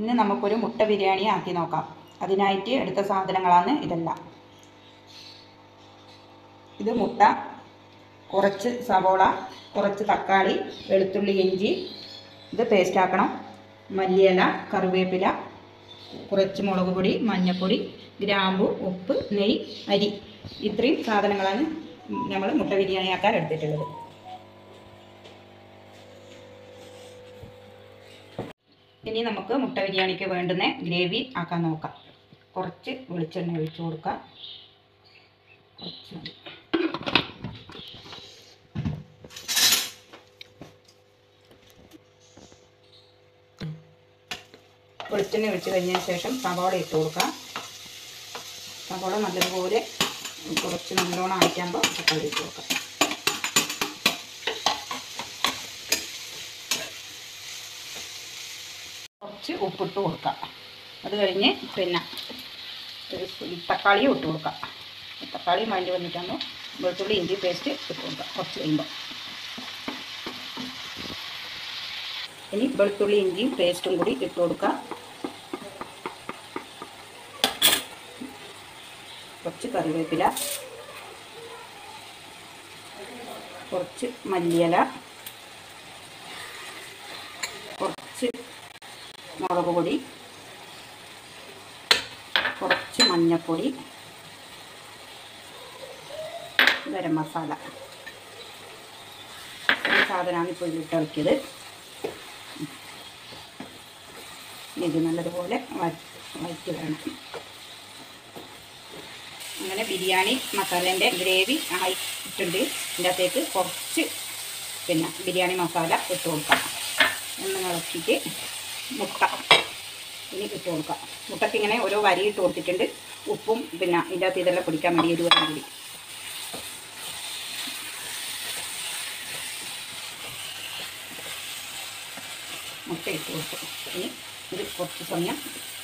ഇന്ന് നമുക്കൊരു മുട്ട ബിരിയാണി ആക്കി നോക്കാം അതിനായിട്ട് എടുത്ത സാധനങ്ങളാണ് ഇതെല്ലാം ഇത് മുട്ട കുറച്ച് സവോള കുറച്ച് തക്കാളി വെളുത്തുള്ളി ഇഞ്ചി ഇത് പേസ്റ്റ് ആക്കണം മല്ലിയില കറിവേപ്പില കുറച്ച് മുളക് പൊടി മഞ്ഞൾപ്പൊടി ഗ്രാമ്പു ഉപ്പ് നെയ് അരി ഇത്രയും സാധനങ്ങളാണ് നമ്മൾ മുട്ട ബിരിയാണി ആക്കാൻ എടുത്തിട്ടുള്ളത് ഇനി നമുക്ക് മുട്ട ബിരിയാണിക്ക് വേണ്ടുന്ന ഗ്രേവി ആക്കാൻ നോക്കാം കുറച്ച് വെളിച്ചെണ്ണ ഒഴിച്ചു കൊടുക്കാം കുറച്ച് മതി. വെളിച്ചെണ്ണ ഒഴിച്ച് കഴിഞ്ഞതിന് ശേഷം സവാള ഇട്ട് കൊടുക്കാം സവാള നല്ലതുപോലെ കുറച്ച് നല്ലോണം അയക്കുമ്പോൾ തക്കാളി ഇട്ട് കൊടുക്കാം കുറച്ച് ഉപ്പിട്ട് കൊടുക്കാം അത് കഴിഞ്ഞ് പിന്നെ ഒരു ഈ തക്കാളിയും ഇട്ട് കൊടുക്കാം തക്കാളി മണ്ടി വന്നിട്ടാകുമ്പോൾ വെളുത്തുള്ളി ഇഞ്ചി പേസ്റ്റ് ഇട്ട് കൊടുക്കാം കുറച്ച് കഴിയുമ്പോൾ ഇനി വെളുത്തുള്ളി ഇഞ്ചിയും പേസ്റ്റും കൂടി ഇട്ട് കൊടുക്കാം കുറച്ച് കറിവേപ്പില കുറച്ച് മല്ലിയില കുറച്ച് മുളക് പൊടി കുറച്ച് മഞ്ഞൾപ്പൊടി ഗരം മസാല ഈ സാധനമാണ് ഇപ്പോൾ ഇതിലിട്ട് ഇറക്കിയത് ഇത് നല്ലതുപോലെ വഴറ്റി വേണം അങ്ങനെ ബിരിയാണി മസാലേൻ്റെ ഗ്രേവി ആയിട്ടുണ്ട് ഇതിൻ്റെ അകത്തേക്ക് കുറച്ച് പിന്നെ ബിരിയാണി മസാല ഇട്ട് കൊടുക്കാം ഒന്ന് ഇളക്കിയിട്ട് മുട്ട ഇനി ഇട്ട് കൊടുക്കാം മുട്ടയ്ക്ക് ഇങ്ങനെ ഓരോ വരി ഇട്ട് കൊടുത്തിട്ടുണ്ട് ഉപ്പും പിന്നെ ഇതിൻ്റെ അകത്ത് ഇതെല്ലാം പിടിക്കാൻ വേണ്ടി എരിവെല്ലാം കൂടി മുട്ട ഇട്ട് കൊടുത്തു ഇനി ഇത് കുറച്ച് സമയം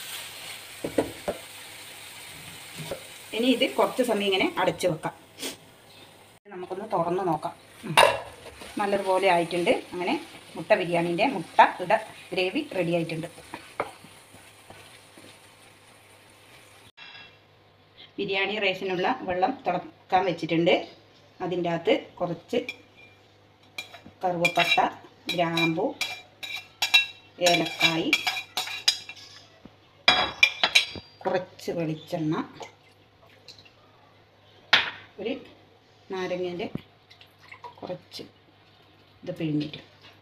ഇനി ഇത് കുറച്ച് സമയം ഇങ്ങനെ അടച്ചു വെക്കാം നമുക്കൊന്ന് തുറന്ന് നോക്കാം ഉം. നല്ലതുപോലെ ആയിട്ടുണ്ട് അങ്ങനെ മുട്ട ബിരിയാണീൻ്റെ മുട്ട ഇട ഗ്രേവി റെഡി ആയിട്ടുണ്ട് ബിരിയാണി റൈസിനുള്ള വെള്ളം തിളക്കാൻ വെച്ചിട്ടുണ്ട് അതിൻ്റെ അകത്ത് കുറച്ച് കറുവപ്പട്ട ഗ്രാമ്പു ഏലക്കായി കുറച്ച് വെളിച്ചെണ്ണ ഒരു നാരങ്ങേൻ്റെ കുറച്ച് ഇത് പിഴിഞ്ഞിട്ട്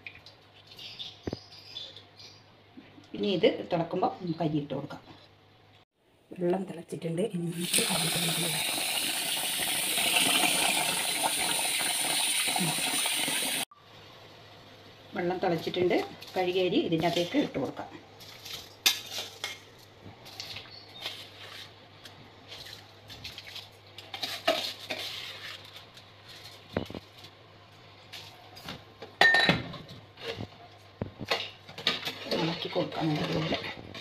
ഇനി ഇത് തിളക്കുമ്പോൾ നമുക്ക് അരി ഇട്ട് കൊടുക്കാം വെള്ളം തിളച്ചിട്ടുണ്ട് ഇനി നമുക്ക് അരി ഇട്ട് കൊടുക്കാം. വെള്ളം തിളച്ചിട്ടുണ്ട് കഴുകിയ അരി ഇതിൻ്റെ അകത്തേക്ക് ഇട്ട് കൊടുക്കാം ഇളക്കി കൊടുക്കാം നല്ലതുപോലെ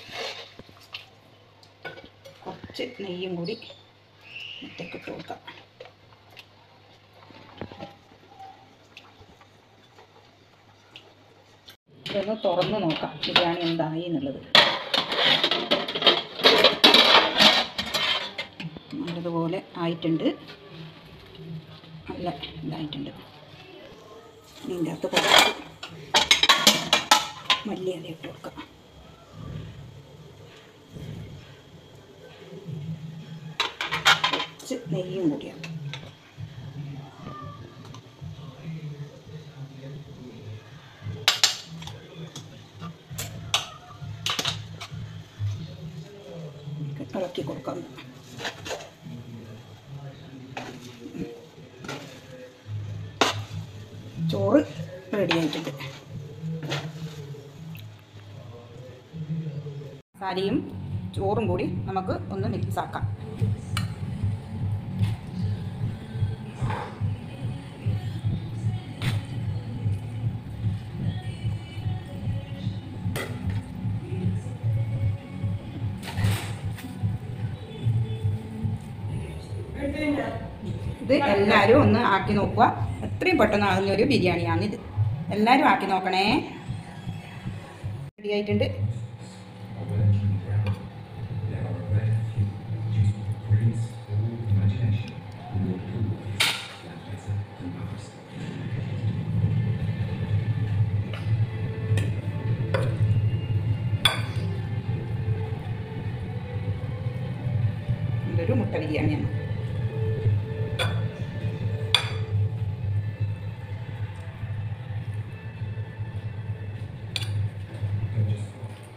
കുറച്ച് നെയ്യും കൂടി മുട്ടയ്ക്ക് ഇട്ട് കൊടുക്കാം ഇതൊന്ന് തുറന്ന് നോക്കാം ബിരിയാണി എന്തായി എന്നുള്ളത് നല്ലതുപോലെ ആയിട്ടുണ്ട് നല്ല ഇതായിട്ടുണ്ട് ഇതിൻ്റെ അകത്ത് കുറച്ച് മല്ലിയില ഇട്ട് കൊടുക്കാം കുറച്ച് നെയ്യും കൂടിയാണ് ഇളക്കി കൊടുക്കാം ചോറ് റെഡി ആയിട്ടുണ്ട് മസാലയും ചോറും കൂടി നമുക്ക് ഒന്ന് മിക്സ് ആക്കാം ഇത് എല്ലാവരും ഒന്ന് ആക്കി നോക്കുക എത്രയും പെട്ടെന്ന് ആകുന്ന ഒരു ബിരിയാണിയാണിത് എല്ലാവരും ആക്കി നോക്കണേ റെഡി ആയിട്ടുണ്ട് നല്ലൊരു മുട്ട ബിരിയാണിയാണ്